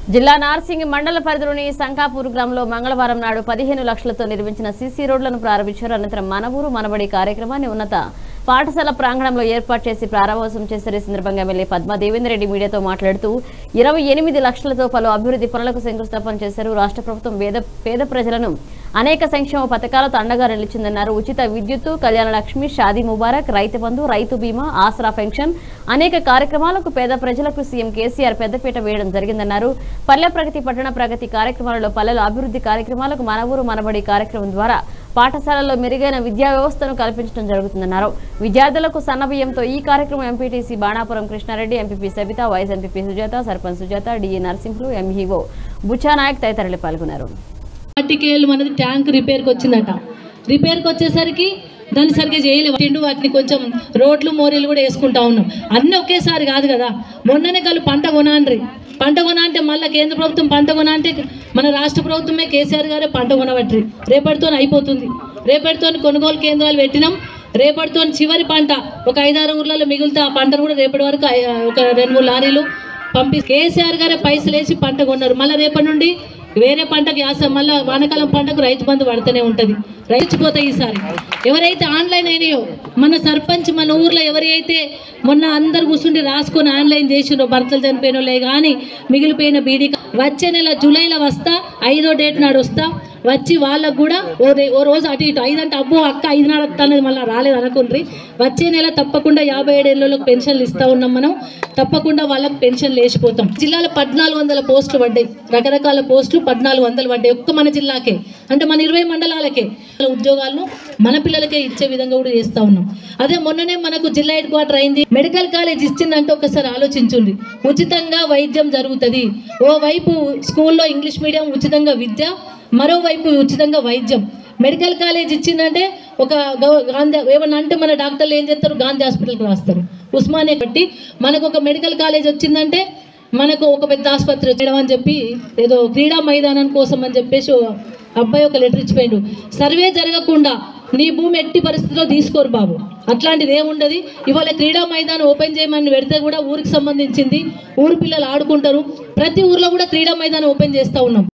జిల్లా నార్సింగ్ మండల పరిధిలోని సంకాపూర్ గ్రామంలో మంగళవారం నాడు పదిహేను లక్షలతో నిర్మించిన సీసీ రోడ్లను ప్రారంభించారు అనంతరం మన ఊరు మనబడి కార్యక్రమాన్ని ఉన్నత పాఠశాల ప్రాంగణంలో ఏర్పాటు చేసి ప్రారంభోత్సవం చేశారు ఈ సందర్భంగా ఎమ్మెల్యే పద్మా దేవేందర్ రెడ్డి మీడియాతో మాట్లాడుతూ ఇరవై ఎనిమిది లక్షలతో పలు అభివృద్ధి పనులకు శంకుస్థాపన చేశారు రాష్ట్ర ప్రభుత్వం పేద పేద ప్రజలను అనేక సంక్షేమ పథకాలతో అండగా నిలిచిందన్నారు ఉచిత విద్యుత్తు కళ్యాణ లక్ష్మి షాదీ ముబారక్ రైతు బంధు రైతు బీమా ఆసరా పెన్షన్ అనేక కార్యక్రమాలకు పేద ప్రజలకు సీఎం కేసీఆర్ పెద్దపీట వేయడం జరిగిందన్నారు పల్లె ప్రగతి పట్టణ ప్రగతి కార్యక్రమాలలో పల్లెల అభివృద్ధి కార్యక్రమాలకు మన ఊరు మనబడి కార్యక్రమం ద్వారా పాఠశాలల్లో మెరుగైన విద్యా వ్యవస్థను కల్పించడం జరుగుతుందన్నారు విద్యార్థులకు సన్నబియ్యంతో ఈ కార్యక్రమం MPTC Banapuram Krishna Reddy MPP Sabitha vice MPP Sujatha sarpanch Sujatha DA Narasimhulu MEO Bucha Naik తదితరులు పాల్గొన్నారు ఆర్టికేల్ మనది ట్యాంక్ రిపేర్కి వచ్చిందట రిపేర్కి వచ్చేసరికి దాన్ని సరిగ్గా చేయలేము తిండు వాటిని కొంచెం రోడ్లు మోరీలు కూడా వేసుకుంటా ఉన్నాం అన్నీ ఒకేసారి కాదు కదా మొన్ననే కలు పంట కొనాండ్రి పంట కొన అంటే మళ్ళీ కేంద్ర ప్రభుత్వం పంట కొన అంటే మన రాష్ట్ర ప్రభుత్వమే కేసీఆర్ గారే పంట కొనబట్టి రేపటితో అయిపోతుంది రేపటితో కొనుగోలు కేంద్రాలు పెట్టినాం రేపటితో చివరి పంట ఒక ఐదారు ఊర్లలో మిగిలితే ఆ పంటను కూడా రేపటి వరకు ఐ- ఒక రెండు మూడు లారీలు పంపి కేసీఆర్ గారే పైసలు వేసి పంట కొన్నారు మళ్ళీ రేపటి నుండి వేరే పంటకి యాస మళ్ళీ వానకాలం పంటకు రైతు బంధు పడుతూనే ఉంటుంది రైతుపోతాయి ఈసారి ఎవరైతే ఆన్లైన్ అయినాయో మన సర్పంచ్ మన ఊర్లో ఎవరైతే మొన్న అందరు కూర్చుండి రాసుకొని ఆన్లైన్ చేసిండ్రో భర్తలు చనిపోయిన వాళ్ళే కానీ మిగిలిపోయిన బీడీ వచ్చే నెల జూలైలో వస్తా ఐదో డేట్ నాడు వస్తా వచ్చి వాళ్ళకు కూడా ఓ రే- ఓ రోజు అటు ఇటు ఐదంటే అబ్బో అక్క ఐదు నాడు వస్తా అనేది మళ్ళీ రాలేదు అనుకుండ్రి వచ్చే నెల తప్పకుండా యాభై ఏడేళ్ళకి పెన్షన్లు ఇస్తా ఉన్నాం మనం తప్పకుండా వాళ్ళకి పెన్షన్లు వేసిపోతాం జిల్లాలో పద్నాలుగు వందల పోస్టులు పడ్డాయి రకరకాల పోస్టులు పద్నాలుగు వందలు పడ్డాయి ఒక్క మన జిల్లాకే అంటే మన ఇరవై మండలాలకే ఉద్యోగాలను మన పిల్లలకే ఇచ్చే విధంగా కూడా చేస్తా ఉన్నాం అదే మొన్ననే మనకు జిల్లా హెడ్ క్వార్టర్ అయింది మెడికల్ కాలేజ్ ఇచ్చిందంటే ఒకసారి ఆలోచించుండి ఉచితంగా వైద్యం జరుగుతుంది ఓ వైపు స్కూల్లో ఇంగ్లీష్ మీడియం ఉచితంగా విద్య మరోవైపు ఉచితంగా వైద్యం మెడికల్ కాలేజ్ ఇచ్చిందంటే ఒక గవ- గాంధీ ఏమన్నా అంటే మన డాక్టర్లు ఏం చేస్తారు గాంధీ హాస్పిటల్కి రాస్తారు ఉస్మానియా కట్టి మనకు ఒక మెడికల్ కాలేజ్ వచ్చిందంటే మనకు ఒక పెద్ద ఆసుపత్రి వచ్చడం అని చెప్పి ఏదో క్రీడా మైదానం కోసం అని చెప్పేసి ఓ అబ్బాయి ఒక లెటర్ ఇచ్చిపోయిండు సర్వే జరగకుండా నీ భూమి ఎట్టి పరిస్థితిలో తీసుకోరు బాబు అట్లాంటిది ఏముండదు ఇవాళ క్రీడా మైదానం ఓపెన్ చేయమని పెడితే కూడా ఊరికి సంబంధించింది ఊరు పిల్లలు ఆడుకుంటారు ప్రతి ఊర్లో కూడా క్రీడా మైదానం ఓపెన్ చేస్తూ ఉన్నాం